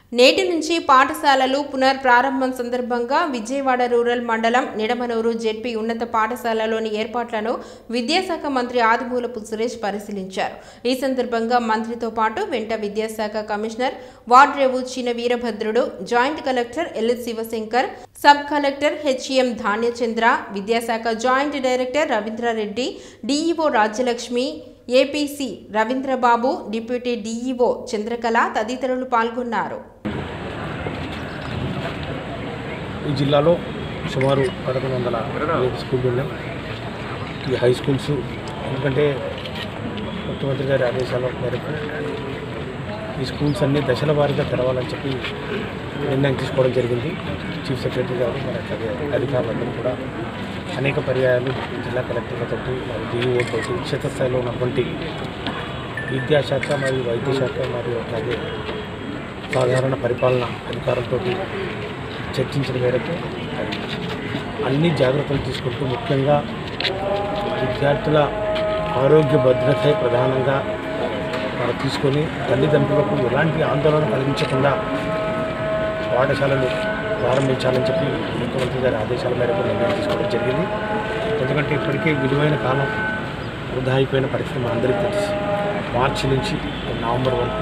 నేటి నుంచి పాఠశాలలు పునర్ ప్రారంభం సందర్భంగా విజయవాడ రూరల్ మండలం నిడమనూరు జెడ్పీ ఉన్నత పాఠశాలలోని ఏర్పాట్లను విద్యాశాఖ మంత్రి ఆదిమూలపు సురేష్ పరిశీలించారు ఈ సందర్భంగా మంత్రితో పాటు వెంట విద్యాశాఖ commissioner Vadrevu China Veerabhadrudu joint collector L S Shivashankar sub collector H M Dhanyachandra విద్యాశాఖ joint director Ravindrareddy DEO Rajyalakshmi APC Ravindrababu deputy DEO Chandrakala తదితరులు పాల్గొన్నారు ఈ జిల్లాలో సుమారు పదకొండు వందల ఐదు స్కూళ్ళు ఉన్నాయి ఈ హై స్కూల్స్ ఎందుకంటే ముఖ్యమంత్రి గారి ఆదేశాల మేరకు ఈ స్కూల్స్ అన్ని దశల వారీగా తెరవాలని చెప్పి నిర్ణయం తీసుకోవడం జరిగింది చీఫ్ సెక్రటరీ గారు మరి అట్లాగే అధికారులందరూ కూడా అనేక పర్యాయాలు జిల్లా కలెక్టర్లతో మరి డిఈఓతో క్షేత్రస్థాయిలో ఉన్నటువంటి విద్యాశాఖ మరియు వైద్య శాఖ మరియు అట్లాగే సాధారణ పరిపాలన అధికారులతో చర్చించిన మేరకు అన్ని జాగ్రత్తలు తీసుకుంటూ ముఖ్యంగా విద్యార్థుల ఆరోగ్య భద్రతే ప్రధానంగా మనం తీసుకొని తల్లిదండ్రులకు ఎలాంటి ఆందోళన కలిగించకుండా పాఠశాలలు ప్రారంభించాలని చెప్పి ముఖ్యమంత్రి గారి ఆదేశాల మేరకు నిర్ణయం తీసుకోవడం జరిగింది ఎందుకంటే ఇప్పటికే విలువైన కాలం వృధా అయిపోయిన పరిస్థితి మనందరికీ తెలుసు మార్చి నుంచి నవంబర్ వరకు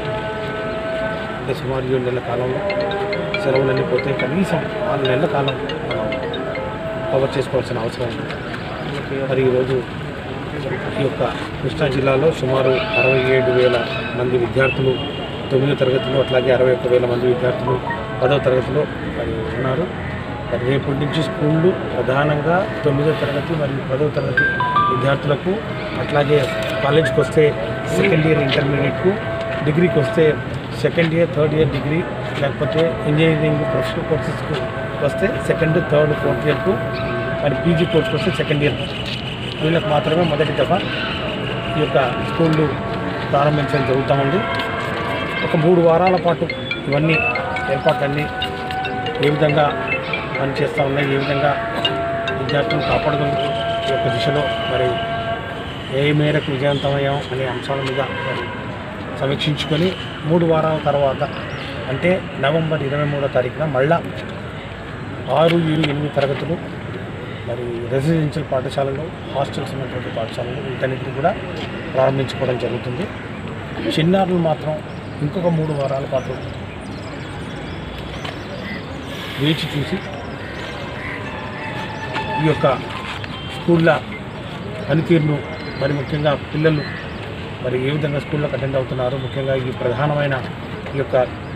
అంటే సుమారు ఏడు నెలల కాలంలో సెలవులన్నీ పోతే కనీసం ఆరు నెలల కాలం మనం కవర్ చేసుకోవాల్సిన అవసరం ఉంది మరి ఈరోజు ఈ యొక్క కృష్ణా జిల్లాలో సుమారు అరవై ఏడు వేల మంది విద్యార్థులు తొమ్మిదో తరగతిలో అట్లాగే అరవై ఒక్క వేల మంది విద్యార్థులు పదవ తరగతిలో మరి ఉన్నారు మరి రేపటి నుంచి స్కూళ్ళు ప్రధానంగా తొమ్మిదో తరగతి మరియు పదవ తరగతి విద్యార్థులకు అట్లాగే కాలేజ్కి వస్తే సెకండ్ ఇయర్ ఇంటర్మీడియట్కు డిగ్రీకి వస్తే second year third year degree లేకపోతే ఇంజనీరింగ్ ప్రొఫెషనల్ కోర్సెస్కు వస్తే సెకండ్ థర్డ్ ఫోర్త్ ఇయర్కు మరి పీజీ కోర్స్కి వస్తే సెకండ్ ఇయర్ వీళ్ళకి మాత్రమే మొదటి దఫా ఈ యొక్క స్కూళ్ళు ప్రారంభించడం జరుగుతూ ఉంది ఒక మూడు వారాల పాటు ఇవన్నీ ఏర్పాట్లన్నీ ఏ విధంగా పనిచేస్తూ ఉన్నాయి ఏ విధంగా విద్యార్థులను కాపాడుకుని ఈ యొక్క దిశలో మరి ఏ మేరకు విజయవంతమయ్యాం అనే అంశాల మీద మరి సమీక్షించుకొని మూడు వారాల తర్వాత అంటే నవంబర్ ఇరవై మూడో తారీఖున మళ్ళా ఆరు ఏడు ఎనిమిది తరగతులు మరి రెసిడెన్షియల్ పాఠశాలలు హాస్టల్స్ ఉన్నటువంటి పాఠశాలలు వీటన్నిటిని కూడా ప్రారంభించుకోవడం జరుగుతుంది చిన్నారులు మాత్రం ఇంకొక మూడు వారాల పాటు వేచి చూసి ఈ యొక్క స్కూళ్ళ పనితీరును మరి ముఖ్యంగా పిల్లలు మరి ఏ విధంగా స్కూళ్ళకి అటెండ్ అవుతున్నారు ముఖ్యంగా ఈ ప్రధానమైన ఈ యొక్క